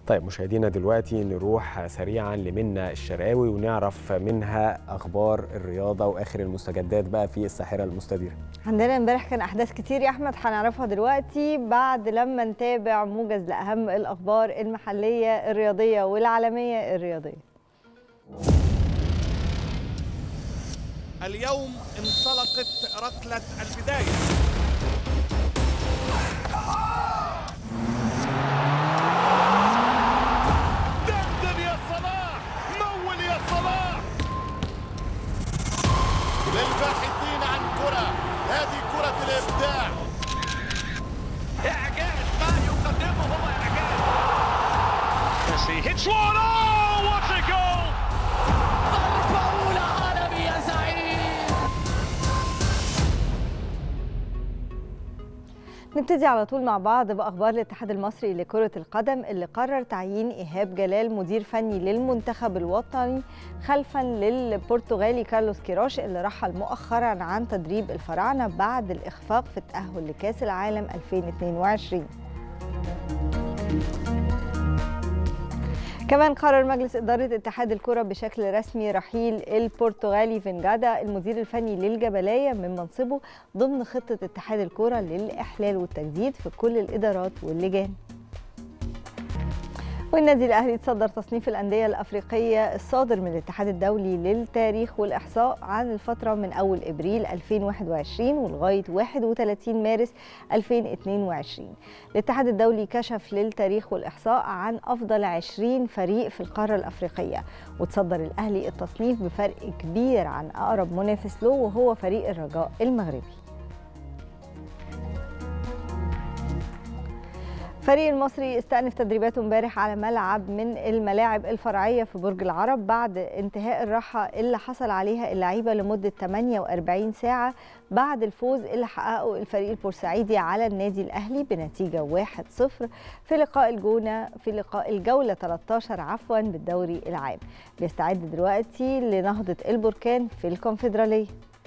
طيب مشاهدينا دلوقتي نروح سريعا لمنى الشراوي ونعرف منها اخبار الرياضه واخر المستجدات بقى في الساحره المستديره عندنا امبارح كان احداث كتير يا احمد هنعرفها دلوقتي بعد لما نتابع موجز لاهم الاخبار المحليه الرياضيه والعالميه الرياضيه اليوم انطلقت ركلة البداية دندن يا صلاح مول يا صلاح للباحثين عن كرة هذه كرة الإبداع إعجاز ما يقدمه هو إعجاز Messi hits one. Oh, what a goal! ضربة أولى عالمي يا زعيم نبتدي على طول مع بعض باخبار الاتحاد المصري لكره القدم اللي قرر تعيين ايهاب جلال مدير فني للمنتخب الوطني خلفا للبرتغالي كارلوس كيروش اللي رحل مؤخرا عن تدريب الفراعنه بعد الاخفاق في التاهل لكاس العالم 2022 كمان قرر مجلس إدارة اتحاد الكرة بشكل رسمي رحيل البرتغالي فينجادا المدير الفني للجبلاية من منصبه ضمن خطة اتحاد الكرة للإحلال والتجديد في كل الإدارات واللجان والنادي الأهلي تصدر تصنيف الأندية الأفريقية الصادر من الاتحاد الدولي للتاريخ والإحصاء عن الفترة من أول إبريل 2021 ولغاية 31 مارس 2022 الاتحاد الدولي كشف للتاريخ والإحصاء عن أفضل 20 فريق في القارة الأفريقية وتصدر الأهلي التصنيف بفرق كبير عن أقرب منافس له وهو فريق الرجاء المغربي الفريق المصري استأنف تدريباته امبارح على ملعب من الملاعب الفرعية في برج العرب بعد انتهاء الراحة اللي حصل عليها اللعيبة لمدة 48 ساعة بعد الفوز اللي حققه الفريق البورسعيدي على النادي الأهلي بنتيجة 1-0 في لقاء الجونة في لقاء الجولة 13 عفوا بالدوري العام بيستعد دلوقتي لنهضة البركان في الكونفدرالية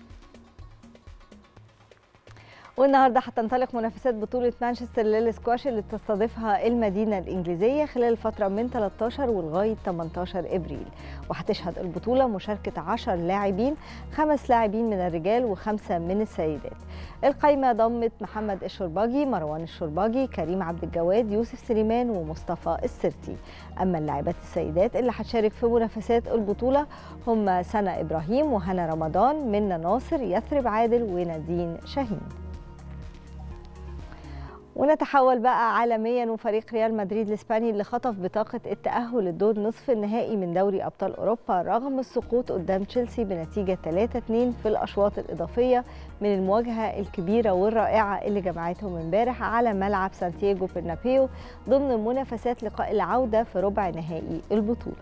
والنهارده هتنطلق منافسات بطولة مانشستر للسكواش اللي بتستضيفها المدينة الإنجليزية خلال الفترة من 13 ولغاية 18 إبريل وهتشهد البطولة مشاركة 10 لاعبين خمس لاعبين من الرجال وخمسة من السيدات القايمة ضمت محمد الشرباجي مروان الشرباجي كريم عبد الجواد يوسف سليمان ومصطفى السرتي أما اللاعبات السيدات اللي هتشارك في منافسات البطولة هم سنة إبراهيم وهنا رمضان منى ناصر يثرب عادل ونادين شاهين ونتحول بقى عالميا وفريق ريال مدريد الاسباني اللي خطف بطاقه التاهل للدور نصف النهائي من دوري ابطال اوروبا رغم السقوط قدام تشيلسي بنتيجه 3-2 في الاشواط الاضافيه من المواجهه الكبيره والرائعه اللي جمعتهم امبارح على ملعب سانتياغو برنابيو ضمن منافسات لقاء العوده في ربع نهائي البطوله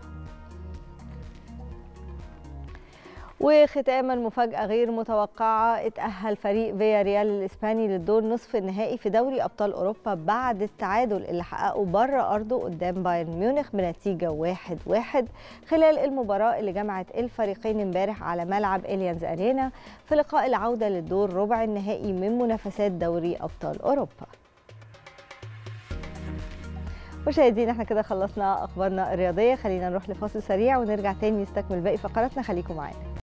وختاما مفاجأة غير متوقعة اتأهل فريق فيا ريال الإسباني للدور نصف النهائي في دوري أبطال أوروبا بعد التعادل اللي حققه بره أرضه قدام بايرن ميونخ بنتيجة واحد واحد خلال المباراة اللي جمعت الفريقين امبارح على ملعب إليانز أرينا في لقاء العودة للدور ربع النهائي من منافسات دوري أبطال أوروبا مشاهدينا احنا كده خلصنا اخبارنا الرياضيه خلينا نروح لفاصل سريع ونرجع تاني نستكمل باقي فقراتنا خليكم معانا